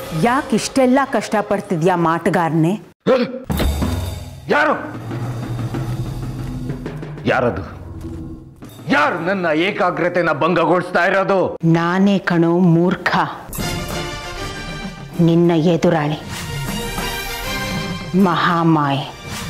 ಯಾಕೆ ಇಷ್ಟೆಲ್ಲ ಕಷ್ಟಪಡ್ತಿದ್ಯಾ ಮಾಟಗಾರನೆ ಯಾರು ಯಾರದು ಯಾರು ನನ್ನ ಏಕಾಗ್ರತೆನ ಭಂಗಗೊಳಿಸ್ತಾ ಇರೋದು ನಾನೇ ಕಣೋ ಮೂರ್ಖ ನಿನ್ನ ಎದುರಾಳಿ ಮಹಾಮಾಯೆ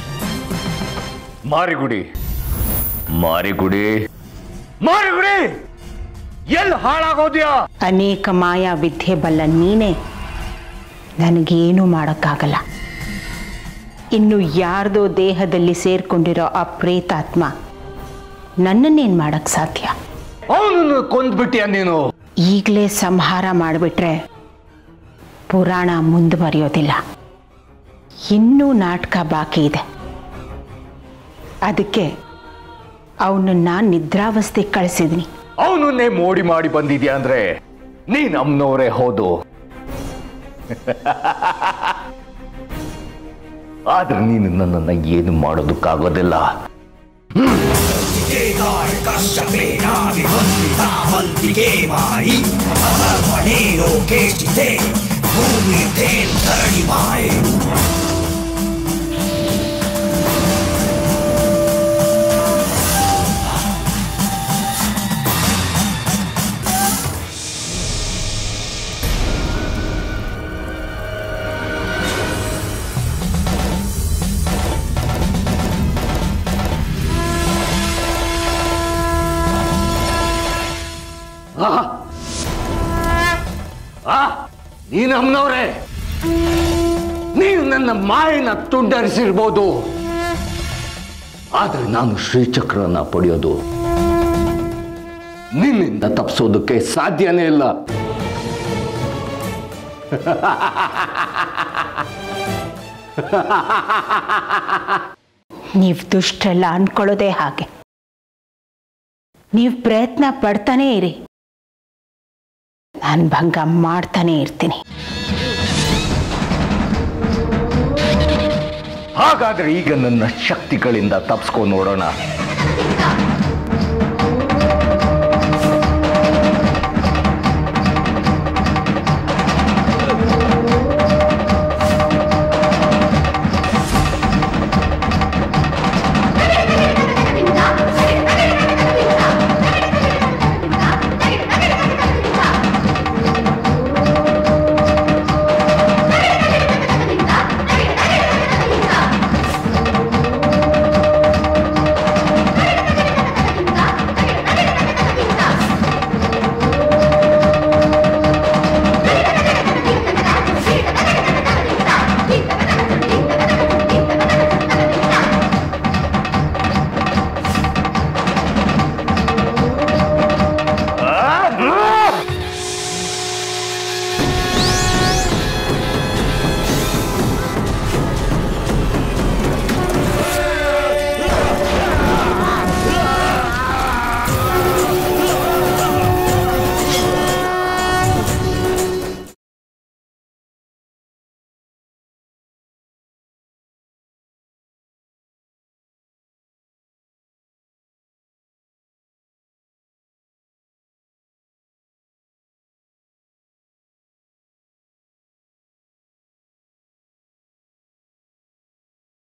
ಮಾರಿಗುಡಿ ಮಾರಿಗುಡಿ ಮಾರಿಗುಡಿ ಎಲ್ಲಿ ಹಾಳಾಗೋದ್ಯಾ ಅನೇಕ ಮಾಯಾ ವಿದ್ಯೆ ಬಲ್ಲ ನೀನೇ ನನಗೇನು ಮಾಡೋಕ್ಕಾಗಲ್ಲ ಇನ್ನು ಯಾರ್ದೋ ದೇಹದಲ್ಲಿ ಸೇರ್ಕೊಂಡಿರೋ ಆ ಪ್ರೇತಾತ್ಮ ನನ್ನನ್ನೇನು ಮಾಡಕ್ ಸಾಧ್ಯ ಅವನನ್ನು ಕೊಂದ್ಬಿಟ್ಯಾ ನೀನು ಈಗಲೇ ಸಂಹಾರ ಮಾಡಿಬಿಟ್ರೆ ಪುರಾಣ ಮುಂದುವರಿಯೋದಿಲ್ಲ ಇನ್ನೂ ನಾಟಕ ಬಾಕಿ ಇದೆ ಅದಕ್ಕೆ ಅವನನ್ನ ನಿದ್ರಾವಸ್ಥೆ ಕಳಿಸಿದ್ನಿ ಅವನನ್ನೇ ಮೋಡಿ ಮಾಡಿ ಬಂದಿದ್ಯಾ ಅಂದ್ರೆ ನೀನ್ ಅಮ್ಮನವರೇ ಹೌದು ಆದ್ರೆ ನೀನು ನನ್ನನ್ನ ಏನು ಮಾಡೋದಕ್ಕಾಗೋದಿಲ್ಲ ವಂತಿಗೆ ಮಾಯಿ ಅಮರ್ಪಣೆ ಲೋಕೇಶಿತೆ ಭೂಮಿ ತೇನ್ ಧರಣಿ ಮಾಯೆ ಆ ನೀನು ಅಮ್ಮನವ್ರೆ ನೀನು ನನ್ನ ಮಾಯನ ತುಂಡರಿಸಿರ್ಬೋದು ಆದ್ರೆ ನಾನು ಶ್ರೀಚಕ್ರನ ಪಡೆಯೋದು ನಿನ್ನಿಂದ ತಪ್ಪಿಸೋದಕ್ಕೆ ಸಾಧ್ಯನೇ ಇಲ್ಲ ನೀವು ದುಷ್ಟರೆಲ್ಲ ಅನ್ಕೊಳ್ಳೋದೇ ಹಾಗೆ ನೀವು ಪ್ರಯತ್ನ ಪಡ್ತಾನೇ ಇರಿ ನಾನು ಭಂಗ ಮಾಡ್ತಾನೆ ಇರ್ತೀನಿ ಹಾಗಾದ್ರೆ ಈಗ ನನ್ನ ಶಕ್ತಿಗಳಿಂದ ತಪ್ಸ್ಕೊಂಡು ನೋಡೋಣ